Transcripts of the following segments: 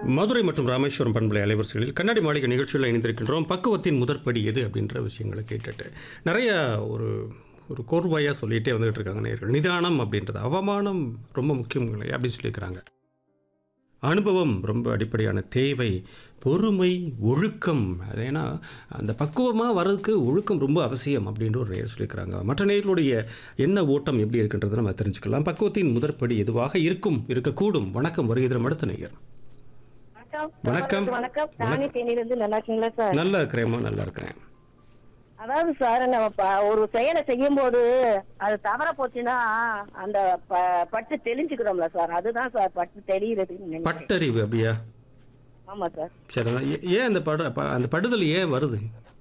மதுரை மற்றும் ராமேஸ்வரம் பண்பலை அலைவரிசைகளில் கண்ணாடி மாளிகை நிகழ்ச்சியில் இணைந்திருக்கின்றோம் பக்குவத்தின் முதற்படி எது அப்படின்ற விஷயங்களை கேட்டுட்டு நிறைய ஒரு ஒரு கோர்வாயாக சொல்லிகிட்டே வந்துகிட்டு இருக்காங்க நேர்கள் நிதானம் அப்படின்றது அவமானம் ரொம்ப முக்கியம் இல்லை அப்படின்னு சொல்லியிருக்கிறாங்க அனுபவம் ரொம்ப அடிப்படையான தேவை பொறுமை ஒழுக்கம் அது ஏன்னா அந்த பக்குவமாக வர்றதுக்கு ஒழுக்கம் ரொம்ப அவசியம் அப்படின்ற ஒரு நேர் சொல்லியிருக்கிறாங்க மற்ற நேர்களுடைய என்ன ஓட்டம் எப்படி இருக்குன்றதை நம்ம தெரிஞ்சுக்கலாம் பக்குவத்தின் முதற்படி எதுவாக இருக்கும் இருக்கக்கூடும் வணக்கம் வருகிற அடுத்த நேயர் வணக்கம் வணக்கம். வணக்கம் ராணி தேனியிலிருந்து நல்லா இருக்கீங்களா சார் நல்லா இருக்கிறேம்மா நல்லா இருக்கிறேன் அதாவது சார் நம்ம ப- ஒரு செயலை செய்யும் போது அது தவற போச்சுன்னா அந்த ப- பட்டு தெளிஞ்சுக்கிறோம்ல சார் அதுதான் சார் பட்டு தெளிகிறது பட்டறிவு அப்படியா ஆமா சார் சரி ஏ- ஏன் அந்த பட ப- அந்த படுதல் ஏன் வருது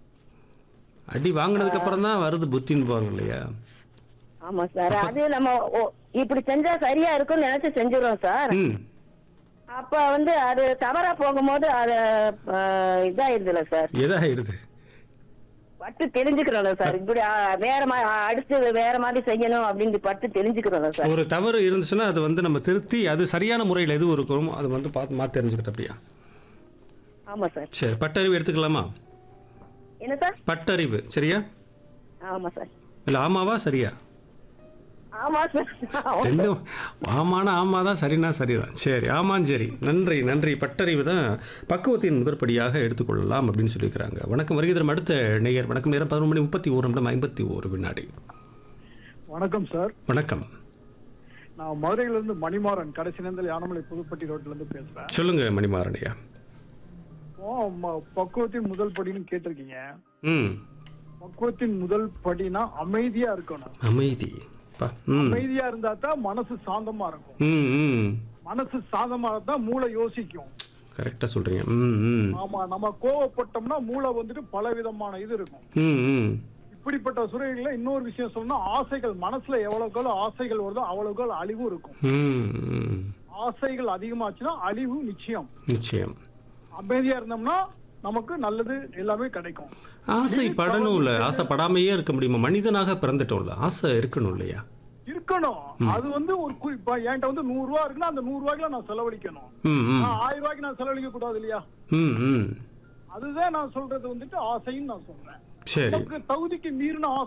அடி வாங்கினதுக்கு அப்புறம் தான் வருது புத்தின்னு போவாங்க இல்லையா ஆமா சார் அது நம்ம ஓ, இப்படி செஞ்சா சரியா இருக்கும்னு நினைச்சு செஞ்சிடும் சார் ம் அப்ப வந்து அது தவறா போகும்போது அது அஹ், இதாயிருதுல சார் எதாகிடுது பட்டு தெரிஞ்சுக்கிறோம்ல சார் இப்படி ஆ, வேற மாதிரி அடுத்து வேற மாதிரி செய்யணும் அப்படின்னு பட்டு தெரிஞ்சுக்கிறோம்ல சார் ஒரு தவறு இருந்துச்சுன்னா அது வந்து நம்ம திருத்தி அது சரியான முறையில் எது இருக்கும் அது வந்து பார்த்து மாற்றி தெரிஞ்சுக்கிட்ட அப்படியா ஆமா சார் சரி பட்டறிவு எடுத்துக்கலாமா என்ன சார் பட்டறிவு சரியா ஆமா சார் இல்லை ஆமாவா சரியா ஆமா சார் ரெண்டும் ஆமானா ஆமா தான் சரினா சரிதான் சரி ஆமாம் சரி நன்றி நன்றி பட்டறிவு தான் பக்குவத்தின் முதற்படியாக எடுத்துக்கொள்ளலாம் அப்படின்னு சொல்லியிருக்கிறாங்க வணக்கம் வருகை தரும் அடுத்த நேயர் வணக்கம் நேரம் பதினொன்று மணி முப்பத்தி ஒரு நிமிடம் ஐம்பத்தி ஒரு வினாடி வணக்கம் சார் வணக்கம் நான் மதுரையில இருந்து மணிமாறன் கடைசி நேரத்தில் யானமலை புதுப்பட்டி ரோட்ல இருந்து பேசுறேன் சொல்லுங்க மணிமாறனையா இப்போ ம- பக்குவத்தின் முதல் படின்னு கேட்டிருக்கீங்க ம் பக்குவத்தின் முதல் படினா அமைதியா இருக்கணும் அமைதி பா ம் அமைதியா இருந்தா தான் மனசு சாந்தமா இருக்கும் ம் ம் மனசு சாந்தமா இருந்தா மூளை யோசிக்கும் கரெக்டாக சொல்கிறீங்க ம் ம் ஆமா நம்ம கோவப்பட்டோம்னா மூளை வந்துட்டு பல விதமான இது இருக்கும் ம் ம் இப்படிப்பட்ட சூழல்ல இன்னொரு விஷயம் சொல்லணும்னா ஆசைகள் மனசுல எவ்வளவுக்கு ஆசைகள் வருதோ அவ்வளவுக்கு அழிவு இருக்கும் ம் ம் ஆசைகள் அதிகமாச்சுன்னா அழிவு நிச்சயம் நிச்சயம் அமைதியா இருந்தோம்னா நமக்கு நல்லது எல்லாமே கிடைக்கும் ஆசைப்படணும் இல்லை ஆசைப்படாமையே இருக்க முடியுமா மனிதனாக பிறந்துட்டோம்ல ஆசை இருக்கணும் இல்லையா இருக்கணும் அது வந்து ஒரு குறி- இப்ப என்கிட்ட வந்து நூறு ரூபா இருக்குன்னா அந்த நூறு ரூபாய்க்குல நான் செலவழிக்கணும் ம் ம் நான் ஆயிரம் ரூபாய்க்கு நான் செலவழிக்க கூடாது இல்லையா ம் ம் அதுதான் நான் சொல்றது வந்துட்டு ஆசைன்னு நான் சொல்றேன் சரி நமக்கு தகுதிக்கு மீறின ஆசை